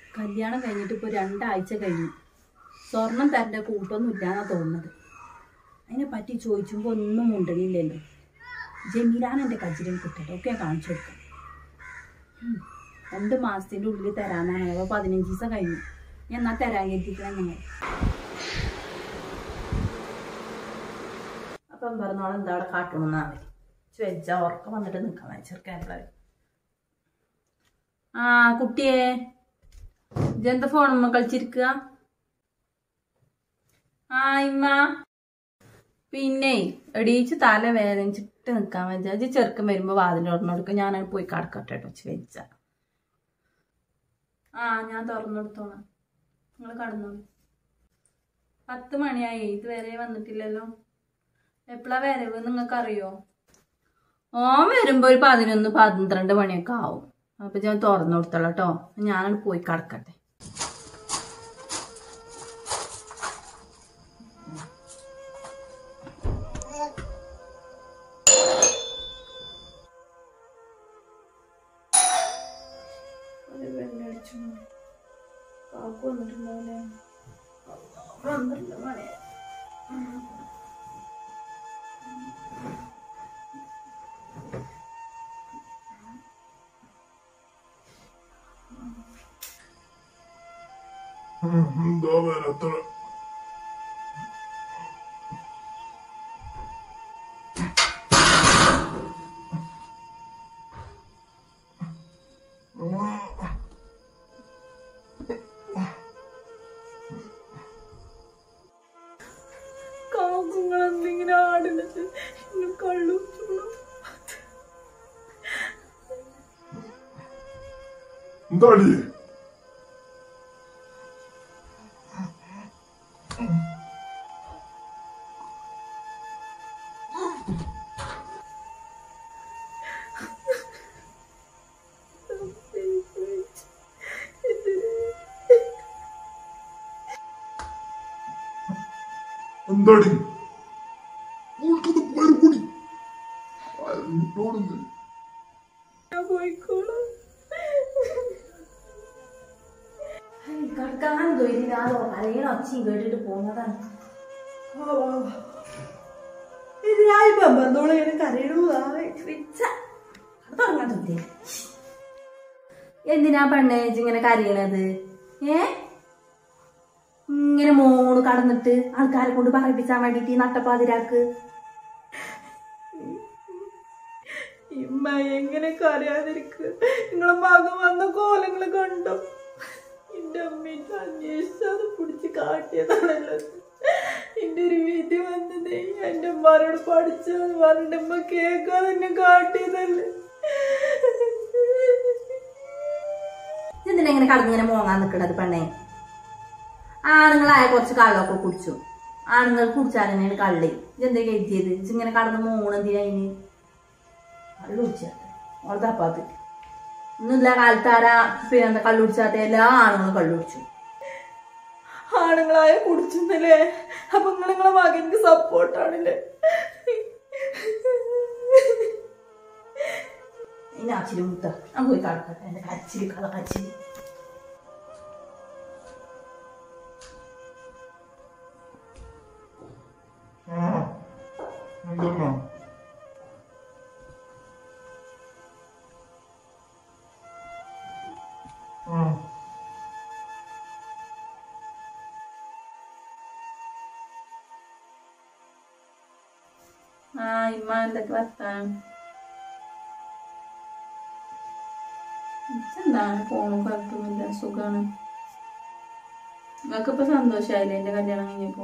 കല്യാണം കഴിഞ്ഞിട്ട് ഇപ്പോൾ രണ്ടാഴ്ച കഴിഞ്ഞു സ്വർണം തരേണ്ട കൂട്ടൊന്നും ഇല്ലാന്നാ തോന്നുന്നത് അതിനെ പറ്റി ചോദിച്ചുമ്പോൾ ഒന്നും ഉണ്ടനില്ലല്ലോ ജമീലാൻ എൻ്റെ കജിലും കിട്ടട്ടെ ഒക്കെ കാണിച്ചു കൊടുക്കാം ഉം. രണ്ട് മാസത്തിൻ്റെ ഉള്ളിൽ തരാമെന്നാണ് അപ്പോൾ പതിനഞ്ച് ദിവസം കഴിഞ്ഞു ഞാൻ എന്നാ തരാൻ കരുതിക്കണം നിങ്ങൾ അപ്പം പറഞ്ഞോളം എന്താ അവിടെ കാട്ടണമെന്നാണ് വെച്ച ഉറക്കം വന്നിട്ട് നിൽക്കാൻ ചെറുക്കാൻ ആ കുട്ടിയെ ഇതെന്താ ഫോണുമ്മ കളിച്ചിരിക്കുക ആ ഇമ്മ പിന്നെ എടീച്ച് തല വേദനിച്ചിട്ട് നിൽക്കാൻ വെച്ചാൽ ചെറുക്കൻ വരുമ്പോൾ വാതിൽ തുറന്നു കൊടുക്കുക ഞാനത് പോയി കടക്കട്ടെ കേട്ടോ വെച്ച ആ ഞാൻ തുറന്നു കൊടുത്തോളാം നിങ്ങൾ കടന്നോളൂ പത്ത് മണിയായി ഇതുവരെ വന്നിട്ടില്ലല്ലോ എപ്പോഴാ വരവ് നിങ്ങൾക്ക് അറിയോ ഓൻ വരുമ്പോ ഒരു പതിനൊന്ന് പന്ത്രണ്ട് മണിയൊക്കെ ആവും അപ്പൊ ഞാൻ തുറന്നു കൊടുത്തോളാം കേട്ടോ ഞാനത് പോയി കടക്കട്ടെ ഒരു വെള്ളടിച്ചു കാക്കു വന്നിട്ടുണ്ടാവില്ലേ പന്ത്രണ്ട് മണി എന്താ വരാത്ര കാക്കുങ്ങൾ എന്തെങ്കിലും ആടുന്നത് കള്ളു എന്താടി എന്താടി ഓൾക്കത് മറുപടി പറഞ്ഞോടുന്നു ഞാൻ പോയിക്കോളാം കടക്കാൻ തൊഴിലാതോ അല്ലെങ്കിൽ ഒച്ചയും കേട്ടിട്ട് പോകുന്നതാണ് ഇതിനായിപ്പം വന്നോളെ കരയണൂതാ എന്തിനാ പെണ്ണേ ഇജ്ജ് ഇങ്ങനെ കരയണത് ഏ ഇങ്ങനെ മോണ് കടന്നിട്ട് ആൾക്കാരെ കൊണ്ട് പറയിപ്പിച്ചാൻ വേണ്ടിട്ട് ഈ നട്ടപ്പാതിരാക്ക് ഇമ്മ എങ്ങനെ കരയാതിരിക്കുക നിങ്ങളെ മകൻ വന്ന കോലങ്ങള് കണ്ടോ എന്റെ അമ്മയിട്ട് അന്വേഷിച്ചത് പിടിച്ച് കാട്ടിയതാണല്ലോ എന്റെ ഒരു വീട്ടിൽ വന്നതേ എന്റെ അമ്മാരോട് പഠിച്ചതെന്ന് പറഞ്ഞിട്ട് ഉമ്മ കേൾക്കാതെ എന്നെ കാട്ടിയതല്ലേ എന്തിനാ ഇങ്ങനെ കടന്നിങ്ങനെ മോങ്ങാൻ നിൽക്കണത് പെണ്ണേ ആണുങ്ങളായ കുറച്ച് കള്ളൊക്കെ കുടിച്ചു ആണുങ്ങൾ കുടിച്ചാൽ തന്നെയാണ് കള്ളി ഇതെന്താ കരുതിയത് ഇങ്ങനെ കടന്ന് മോണെന്തിനാ അതിന് കള്ളു കുടിച്ചാട്ടെ ഓളെ തപ്പാത്ത് ഇന്നില്ല കാലത്താരാ പിന്നെന്താ കള്ളു കുടിച്ചാത്ത എല്ലാ ആണുങ്ങളും കള്ളു കുടിച്ചു ആണുങ്ങളായ കുടിച്ചെന്നല്ലേ അപ്പൊ നിങ്ങൾ നിങ്ങളെ മകൻക്ക് സപ്പോർട്ടാണല്ലേ ഇനി അച്ചിരി മുത്ത ഞാൻ പോയി കടക്കട്ടെ എന്റെ കച്ചിരി കള കച്ചിരി ആ എന്താ ആ ആ ഇമ്മ എന്തൊക്കെ വർത്താനം എന്താണ് ഫോണും കുഴപ്പമൊന്നുമില്ല സുഖാണ് നിങ്ങൾക്കിപ്പോ സന്തോഷായില്ലേ എന്റെ കല്യാണം കഴിഞ്ഞപ്പോ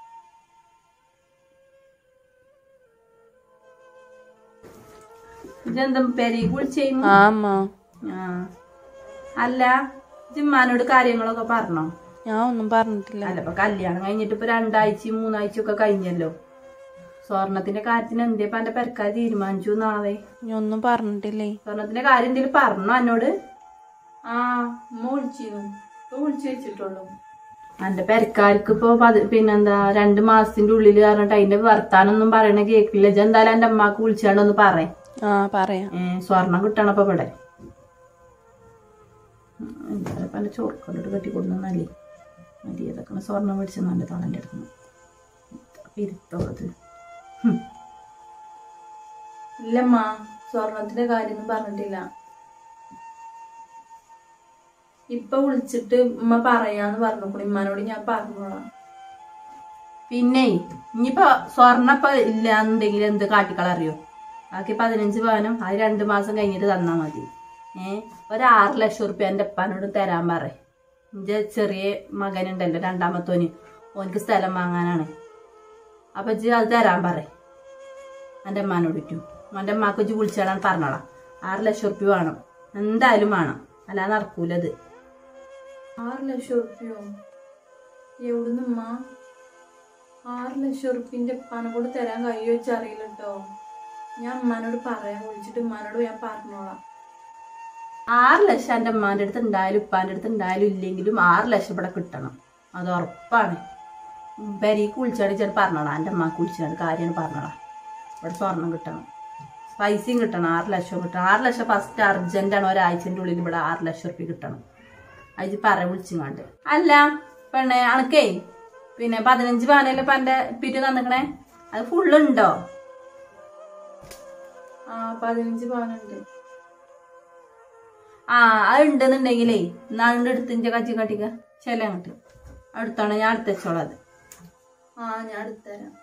ഇതെന്താ പെരി കുളിച്ചേമു ആമ്മ ആ അല്ല ജിമ്മാനോട് കാര്യങ്ങളൊക്കെ പറഞ്ഞോ ഞാൻ ഒന്നും പറഞ്ഞിട്ടില്ല അല്ല ഇപ്പൊ കല്യാണം കഴിഞ്ഞിട്ട് ഇപ്പൊ രണ്ടാഴ്ചയും മൂന്നാഴ്ചയും ഒക്കെ കഴിഞ്ഞല്ലോ സ്വർണത്തിന്റെ കാര്യത്തിന് എന്തേ ഇപ്പൊ എന്റെ പെരക്കാർ തീരുമാനിച്ചു എന്നാവേ ഞാൻ ഒന്നും പറഞ്ഞിട്ടില്ലേ സ്വർണത്തിന്റെ കാര്യം എന്തെങ്കിലും പറഞ്ഞോ എന്നോട് ആ ഉമ്മ വിളിച്ചിരുന്നു ഇപ്പൊ വിളിച്ചു വെച്ചിട്ടുള്ളൂ എന്റെ പെരക്കാർക്ക് ഇപ്പൊ പതി- പിന്നെന്താ രണ്ട് മാസത്തിന്റെ ഉള്ളിൽ പറഞ്ഞിട്ട് അതിന്റെ വർത്താനൊന്നും പറയണ കേക്കില്ല ഇജ്ജ് എന്തായാലും എന്റെ അമ്മക്ക് വിളിച്ചാണ്ടൊന്ന് പറയേ ആ പറയാം സ്വർണം കിട്ടണം ഇപ്പൊ ഇവിടെ ചിലപ്പോൾ എൻ്റെ ചോർക്കൊണ്ടിട്ട് കെട്ടി കൊടുക്കുന്നല്ലേ മതി അതൊക്കെ സ്വർണ്ണം മേടിച്ച് നല്ല തളൻ്റെ അടുത്ത് ഇരുത്തോളത് ഇല്ലമ്മ സ്വർണത്തിന്റെ കാര്യമൊന്നും പറഞ്ഞിട്ടില്ല ഇപ്പൊ വിളിച്ചിട്ട് ഉമ്മ പറയാന്ന് പറഞ്ഞു ഉമ്മാനോട് ഞാൻ പറഞ്ഞോളാം പിന്നെ ഇനിയിപ്പോ സ്വർണ്ണ ഇപ്പൊ ഇല്ലാന്നുണ്ടെങ്കിൽ എന്ത് കാട്ടിക്കളറിയോ ബാക്കി പതിനഞ്ച് പവനും അത് രണ്ട് മാസം കഴിഞ്ഞിട്ട് തന്നാ മതി ഏ ഒരു ആറ് ലക്ഷം റുപ്യ എൻ്റെ ഉപ്പാനോട് തരാൻ പറ എൻ്റെ ചെറിയ മകനുണ്ടല്ലോ രണ്ടാമത്തോന് ഓനിക്ക് സ്ഥലം വാങ്ങാനാണ് അപ്പൊ ഇജ്ജ് അത് തരാൻ പറ എൻ്റെ അമ്മാനോട് ചുറ്റും എൻ്റെ അമ്മാക്ക് ഇജ്ജ് വിളിച്ചാടാൻ പറഞ്ഞോളാം ആറ് ലക്ഷം റുപ്യ വേണം എന്തായാലും വേണം അല്ലാതെ നടക്കൂലത് ആറ് ലക്ഷം ഉറുപ്പ്യോ എവിടുന്ന് ഉമ്മ ആറ് ലക്ഷം ഉറുപ്പിന്റെ ഉപ്പാനെ കൂടെ തരാൻ കഴിയോ വെച്ചറിയില്ല കേട്ടോ ഞാൻ ഉമ്മാനോട് പറയാൻ വിളിച്ചിട്ട് ഉമ്മാനോട് ഞാൻ പറഞ്ഞോളാം ആറ് ലക്ഷം എൻ്റെ അമ്മാൻ്റെ അടുത്ത് ഉണ്ടായാലും ഉപ്പാൻ്റെ അടുത്ത് ഉണ്ടായാലും ഇല്ലെങ്കിലും ആറ് ലക്ഷം ഇവിടെ കിട്ടണം അത് ഉറപ്പാണ് പെരീക്ക് വിളിച്ചാടി ചേട്ടൻ പറഞ്ഞോളാം എൻ്റെ അമ്മക്ക് വിളിച്ചാണ് കാര്യമാണ് പറഞ്ഞോളാം ഇവിടെ സ്വർണം കിട്ടണം പൈസയും കിട്ടണം ആറ് ലക്ഷം കിട്ടണം ആറ് ലക്ഷം ഫസ്റ്റ് അർജൻറ്റാണ് ഒരാഴ്ചൻ്റെ ഉള്ളിൽ ഇവിടെ ആറ് ലക്ഷം റുപ്യ കിട്ടണം അത് പറ വിളിച്ചിങ്ങാണ്ട് അല്ല പെണ്ണെ അണക്കേ പിന്നെ പതിനഞ്ച് പാനല്ലേ ഇപ്പം എൻ്റെ പിറ്റ് തന്നിക്കണേ അത് ഫുള്ള് ഉണ്ടോ ആ പതിനഞ്ച് പവനുണ്ട് ആ അത് ഉണ്ടെന്നുണ്ടെങ്കിലേ നാളിൻ്റെ അടുത്തിൻ്റെ കച്ചി കട്ടിക്ക ചില അങ്ങോട്ട് അടുത്താണ് ഞാൻ അടുത്ത് വെച്ചോളാം അത് ആ ഞാൻ എടുത്തുതരാം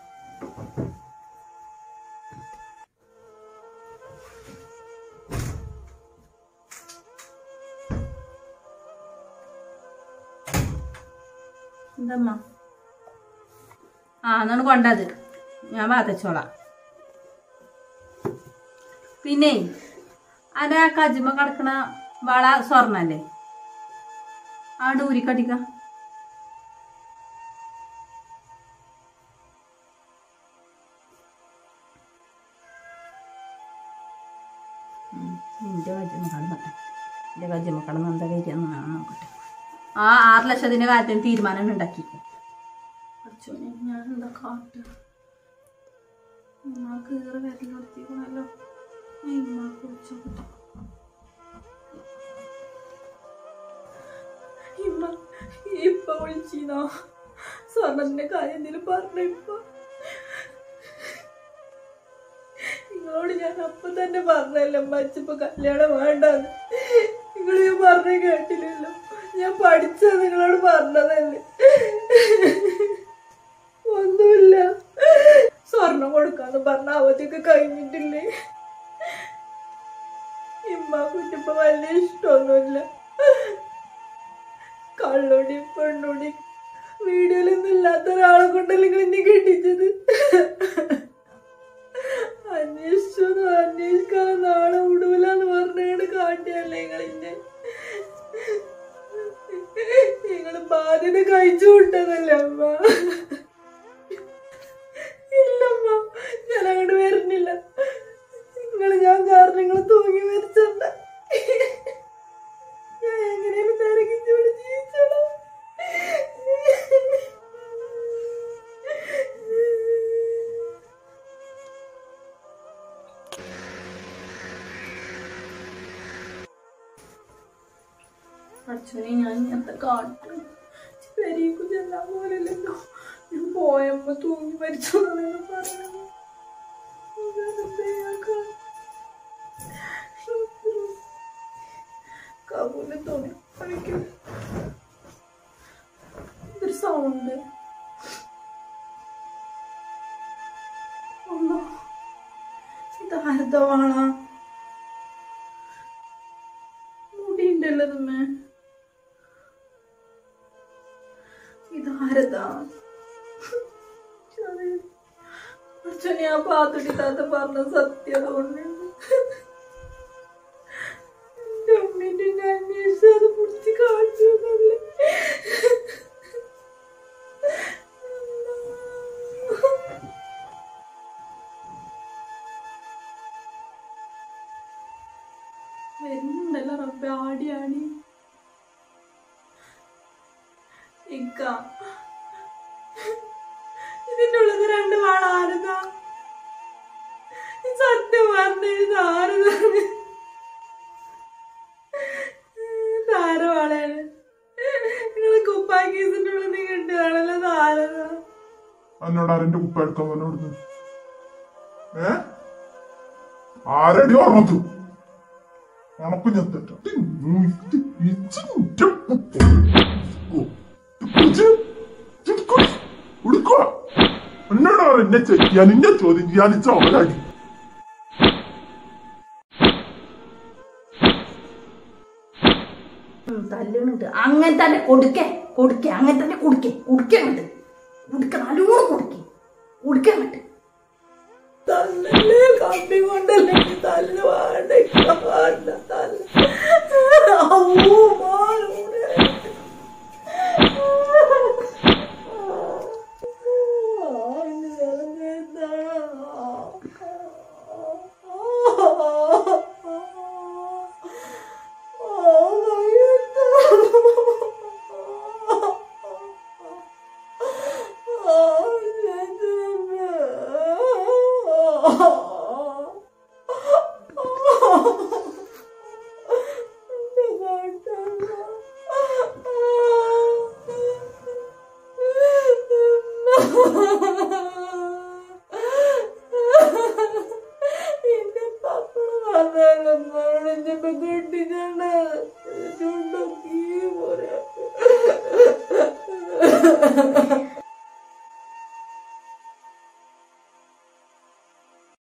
എന്തമ്മ ആ എന്നാണ് കൊണ്ടത് ഞാൻ വാതച്ചോളാം പിന്നെ അതെ ആ കജിമ കിടക്കണ വള സ്വർണ്ണല്ലേ ആ ഡൂരി കടിക്ക എൻ്റെ കജിമ കടന്നട്ടെ എൻ്റെ കജിമ കടന്ന് എന്താ വരികയെന്ന് നോക്കട്ടെ ആ ആറ് ലക്ഷത്തിന്റെ കാര്യത്തിന് തീരുമാനം ഉണ്ടാക്കിക്കോ അച്ഛനെ ഞാൻ എന്താ കാട്ടുക ഉമ്മാക്ക് ഏറെ വിരൽ നിർത്തിക്കണല്ലോ ഞാൻ ഉമ്മാക്ക് വിളിച്ചോട്ടെ ഇമ്മ ഇപ്പൊ വിളിച്ചിന്നോ സ്വർണ്ണത്തിന്റെ കാര്യം എന്തെങ്കിലും പറഞ്ഞ ഇപ്പൊ നിങ്ങളോട് ഞാൻ അപ്പൊ തന്നെ പറഞ്ഞല്ലോ അമ്മച്ചിപ്പോ കല്യാണം വേണ്ടെന്ന് നിങ്ങൾ ഞാൻ പറഞ്ഞ കേട്ടില്ലല്ലോ ഞാൻ പഠിച്ചത് നിങ്ങളോട് പറഞ്ഞതല്ലേ ഒന്നുമില്ല സ്വർണം കൊടുക്കാന്ന് പറഞ്ഞ അവധിയൊക്കെ കഴിഞ്ഞിട്ടില്ലേ ഇമ്മ കുട്ടിപ്പോ വലിയ ഇഷ്ടമൊന്നുമില്ല കള്ളോടി പെണ്ണോടി വീഡിയോയിലൊന്നും ഇല്ലാത്ത ഒരാളെ കൊണ്ടല്ലേ നിങ്ങൾ എന്നെ കെട്ടിച്ചത് അന്വേഷിച്ചു അന്വേഷിക്കാതെ നാളെ വിടൂലെന്ന് പറഞ്ഞാണ് കാട്ടിയല്ലേ നിങ്ങളിന്നെ നിങ്ങൾ ബാധ്യത കഴിച്ചു വിട്ടതല്ലേ അമ്മ ഇല്ലമ്മ ഞാൻ അങ്ങോട്ട് വരുന്നില്ല നിങ്ങൾ ഞാൻ കാരണം നിങ്ങൾ തൂങ്ങി മരിച്ചണ്ട ഞാൻ എങ്ങനെയാണ് തിരക്കിച്ചോട് ജീവിച്ചോളാം അച്ഛനെ ഞാൻ ഇങ്ങനത്തെ കാട്ടും പെരീക്കു ചെല്ലാൻ പോലല്ലോ ഞാൻ പോയപ്പോ തൂങ്ങി മരിച്ചു പറഞ്ഞു കബൂല് തോന്നി പഠിക്കും ഒരു സൗണ്ട് ഒന്നോ ഇതാരതവാള മുടിയുണ്ടല്ലോ നമ്മ ഇതാരതാ അച്ഛനെ ആ പാത്തുടി താത്ത പറഞ്ഞ സത്യം അതുകൊണ്ടാണ് എന്റെ അമ്മേന്റെ എന്നെ അന്വേഷിച്ച് അത് പിടിച്ച് കാണിച്ചു തന്നല്ലേ. വരുന്നുണ്ടല്ലോ റബ്ബെ ആടി ആടി ഇക്ക ഇതിന്റെ ഉള്ളത് രണ്ട് വാള ആരതാ ഈ സത്യം പറഞ്ഞ ഇത് ആരതാണ് താര എന്നോട് ആരെന്റെ കുപ്പ എടുക്കാൻ പറഞ്ഞോടുന്നു ഏ ആരടി ഓർമ്മത്തു ഉണക്ക് ഞാൻ തെറ്റാ എന്നോട് എന്നെ ചെയ്യാൻ ഇന്നെ ചോദ്യം ചെയ്യാൻ ചോലാടി തല്ലുന്നുണ്ട് അങ്ങനെ തന്നെ കൊടുക്കേ കൊടുക്കേ അങ്ങനെ തന്നെ കുടിക്കേ കുടിക്കേ അങ്ങോട്ട് കുടിക്ക നല്ലോണം കുടിക്കേ കുടിക്കാൻ അങ്ങോട്ട് തല്ലല്ലേ കമ്പി കൊണ്ടല്ലേ തല്ല് വേണ്ട വേണ്ട തല്ല് ഔ, മാറൂടെ. ആ, ഇനി വേദന എന്റെ പപ്പ വന്നാലും കെട്ടിച്ചാണ് ചുണ്ടൊക്കെ പോരാ